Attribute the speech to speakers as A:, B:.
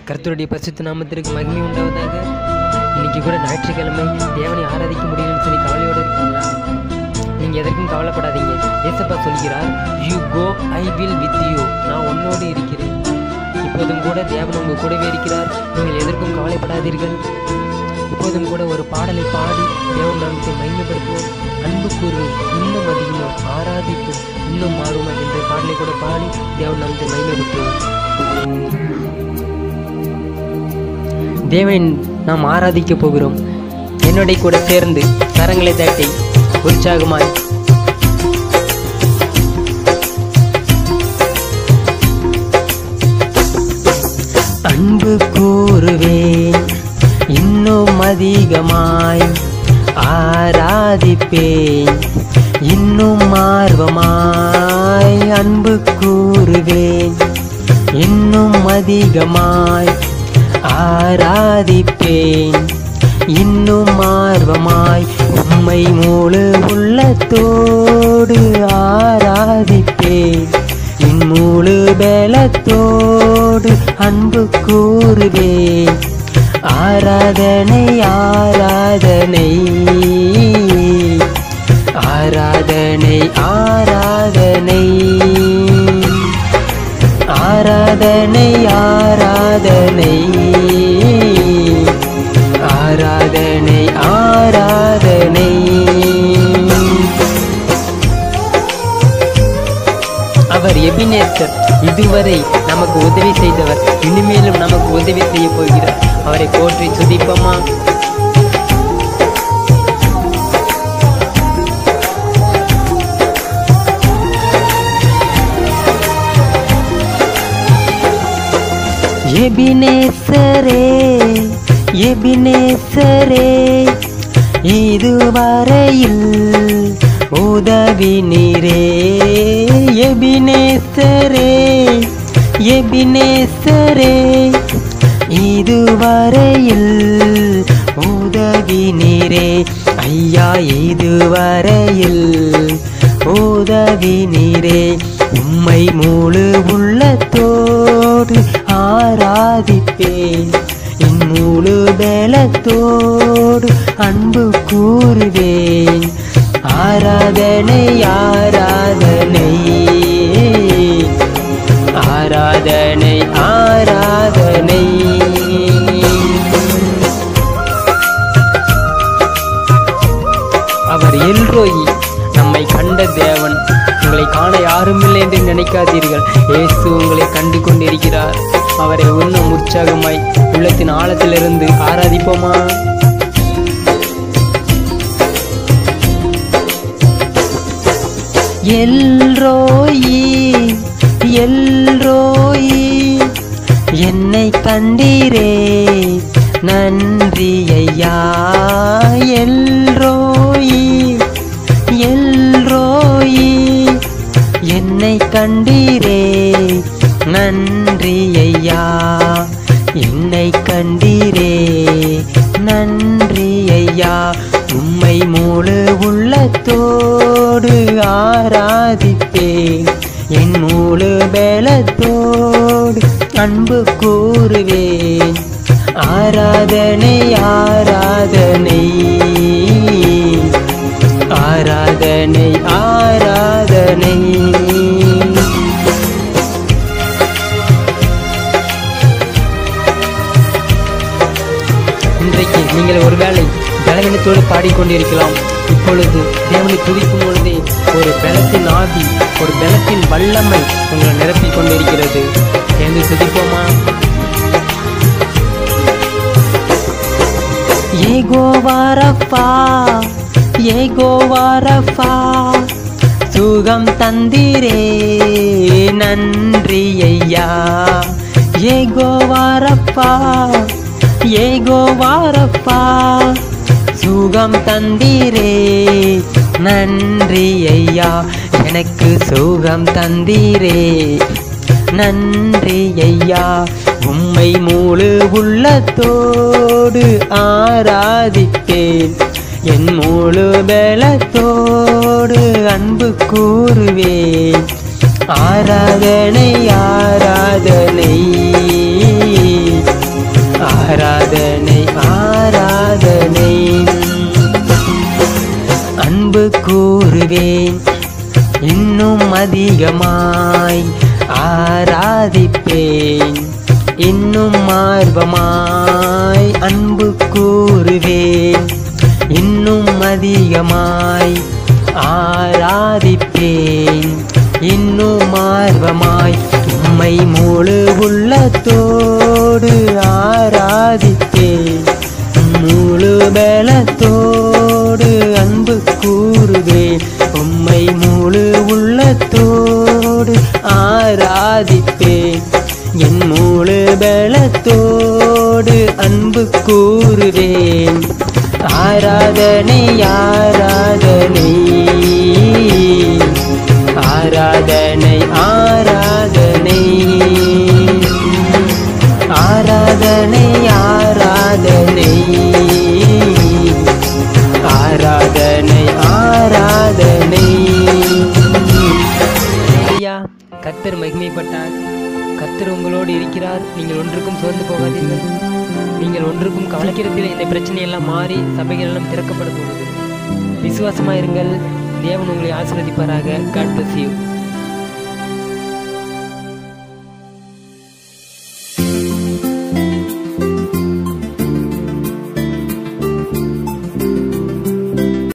A: கர்த்தருடைய பரிசுத்த நாமத்திற்கு மகிமை உண்டாவதாக இன்னைக்கு கூட ஞாயிற்றுக்கிழமை தேவனை ஆராதிக்க முடியலன்னு சொல்லி கவலையோடு இருக்கீங்களா நீங்கள் எதற்கும் கவலைப்படாதீங்க ஏசப்பா சொல்கிறார் you go I will with you நான் உன்னோடு இருக்கிறேன் இப்போதும் கூட தேவன் உங்கள் கூடவே இருக்கிறார் நீங்கள் எதற்கும் கவலைப்படாதீர்கள் இப்போதும் கூட ஒரு பாடலை பாடி தேவன் நாமத்தை மகிமைப்படுத்துவோம் அன்பு கூறுவேன் இன்னும் அதிகமாக ஆராதிப்போம் இன்னும் மாறுமா என்ற பாடலை கூட பாடி தேவன் நாமத்தை மகிமைப்படுத்துவோம் தேவன் நாம் ஆராதிக்க போகிறோம் என்னுடைய கூட சேர்ந்து கரங்களை தட்டி உற்சாகமாய் அன்பு கூறுவேன் இன்னும் அதிகமாய் ஆராதிப்பேன் இன்னும் ஆர்வமாய் அன்பு கூறுவேன் இன்னும் அதிகமாய் ஆராதிப்பேன் இன்னும் ஆர்வமாய் உம்மை முழு உள்ளத்தோடு ஆராதிப்பேன் என் முழு பலத்தோடு அன்பு கூறுவேன் ஆராதனை ஆராதனை ஆராதனை ஆராதனை ஆராதனை ஆராதனை ஆராதனை ஆராதனை அவர் எபினேசர் இதுவரை நமக்கு உதவி செய்தவர் இனிமேலும் நமக்கு உதவி செய்ய போகிறார் அவரை போற்றி துதிப்போமா எபினேசரே எபினேசரே இதுவரையில் உதவி நீரே எபினேசரே எபினேசரே இதுவரையில் உதவி நீரே ஐயா இதுவரையில் உதவி நீரே உம்மை முழு உள்ளத்தோடு ஆராதிப்பேன் என் முழு பலத்தோடு அன்பு கூறுவேன் ஆராதனை ஆராதனை ஆராதனை ஆராதனை அவர் எல்ரோயி நம்மை கண்ட தேவன் உங்களை காண யாருமில்லை என்று நினைக்காதீர்கள் இயேசு உங்களை கண்டு கொண்டிருக்கிறார் அவரை இன்னும் உற்சாகமாய் உள்ளத்தின் ஆழத்திலிருந்து ஆராதிப்போமா எல்ரோயி எல்ரோயி என்னை கண்டீரே நன்றி ஐயா எல்ரோயி எல்ரோயி என்னை கண்டீரே நன்றி ஐயா என்னை கண்டீரே நன்றி ஐயா உம்மை முழு உள்ளத்தோடு ஆராதிப்பேன் என் முழு பலத்தோடு அன்பு கூறுவேன் ஆராதனை ஆராதனை ஆராதனை ஆராதனை இன்றைக்கு நீங்கள் ஒருவேளை பலவீனத்தோடு பாடிக்கொண்டிருக்கலாம் இப்பொழுது தேவனை துதிக்கும் பொழுதே ஒரு பலத்தின் ஆவி ஒரு பலத்தின் வல்லமை உங்களை நிரப்பிக் கொண்டிருக்கிறது என்று துதிப்போமா ஏகோவாரப்பா ஏகோவாரப்பா சுகம் தந்திரே நன்றி ஐயா ஏகோவாரப்பா ஏகோவாரப்பா சுகம் தந்தீரே நன்றி ஐயா எனக்கு சுகம் தந்தீரே நன்றி ஐயா உம்மை முழு உள்ளத்தோடு ஆராதிப்பேன் என் முழு பலத்தோடு அன்பு கூறுவேன் ஆராதனை ஆராதனை ஆராதனை ஆராதனை அன்பு கூறுவேன் இன்னும் அதிகமாய் ஆராதிப்பேன் இன்னும் ஆர்வமாய் அன்பு கூறுவேன் இன்னும் அதிகமாய் ஆராதிப்பேன் இன்னும் ஆர்வமாய் உம்மை முழு உள்ளத்தோடு ஆராதிப்பேன் முழு பலத்தோடு அன்பு கூறுவேன் உம்மை முழு உள்ளத்தோடு ஆராதிப்பேன் என் முழு பலத்தோடு அன்பு கூறுவேன் ஆராதனை ஆராதனை ஆராதனை ஆராதனை ஆராதனை ஆராதனை ஆராதனை ஆராதனை ஐயா கத்தர் மகிமைப்பட்டார் கத்தர் உங்களோடு இருக்கிறார் நீங்கள் ஒன்றுக்கும் சோர்ந்து போகாதீர்கள் நீங்கள் ஒன்றுக்கும் கவலைக்கிறதில் இந்த பிரச்சனையெல்லாம் மாறி சபைகள் எல்லாம் திறக்கப்பட போகுது விசுவாசமாக இருங்கள் தேவன் உங்களை ஆசீர்வதிப்பாராக காட் bless you